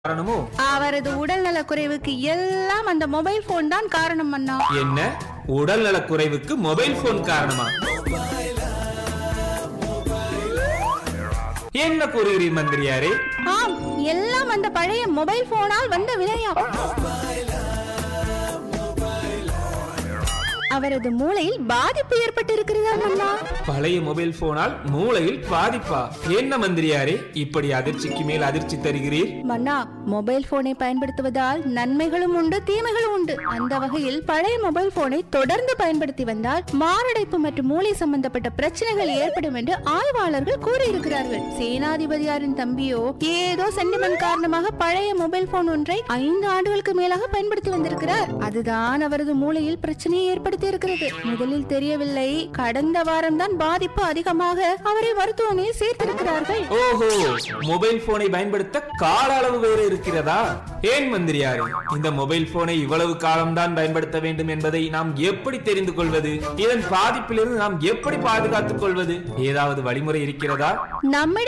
காரணமோ அவரது உடல்நல குறைவுக்கு எல்லாம் அந்த மொபைல் போன் தான் காரணம் அண்ணா என்ன உடல் நலக் குறைவுக்கு மொபைல் போன் காரணமா என்ன கூறுகிறீர் மந்திரியாரே ஆம் எல்லாம் அந்த பழைய மொபைல் போனால் வந்த விளையா அவரது மூளையில் பாதிப்பு ஏற்பட்டு இருக்கிறதா அண்ணா பழைய மொபைல் போனால் மூளையில் பாதிப்பா என்ன மந்திரியாரே இப்படி அதிர்ச்சிக்கு மேல் அதிர்ச்சி தருகிறீர் மன்னா மொபைல் போனை பயன்படுத்துவதால் நன்மைகளும் உண்டு தீமைகளும் உண்டு அந்த வகையில் பழைய மொபைல் போனை தொடர்ந்து பயன்படுத்தி வந்தால் மாரடைப்பு மற்றும் மூளை சம்பந்தப்பட்ட பிரச்சனைகள் ஏற்படும் என்று ஆய்வாளர்கள் கூறியிருக்கிறார்கள் சேனாதிபதியாரின் தம்பியோ ஏதோ சென்டிமெண்ட் காரணமாக பழைய மொபைல் போன் ஒன்றை ஐந்து ஆண்டுகளுக்கு மேலாக பயன்படுத்தி வந்திருக்கிறார் அதுதான் அவரது மூளையில் பிரச்சனையை ஏற்படுத்தி இருக்கிறது முதலில் தெரியவில்லை கடந்த வாரம்தான் பாதிப்பு அதிகமாக அவரை மருத்துவமனையில் சேர்த்திருக்கிறார்கள் ஓஹோ மொபைல் போனை பயன்படுத்த கால அளவு வேறு இருக்கிறதா ஏன் மந்திரியாரே இந்த மொபைல் போனை இவ்வளவு காலம்தான் பயன்படுத்த வேண்டும் என்பதை நாம் எப்படி தெரிந்து கொள்வது இதன் பாதிப்பிலிருந்து நாம் எப்படி பாதுகாத்துக் கொள்வது ஏதாவது வழிமுறை இருக்கிறதா நம்மிடம்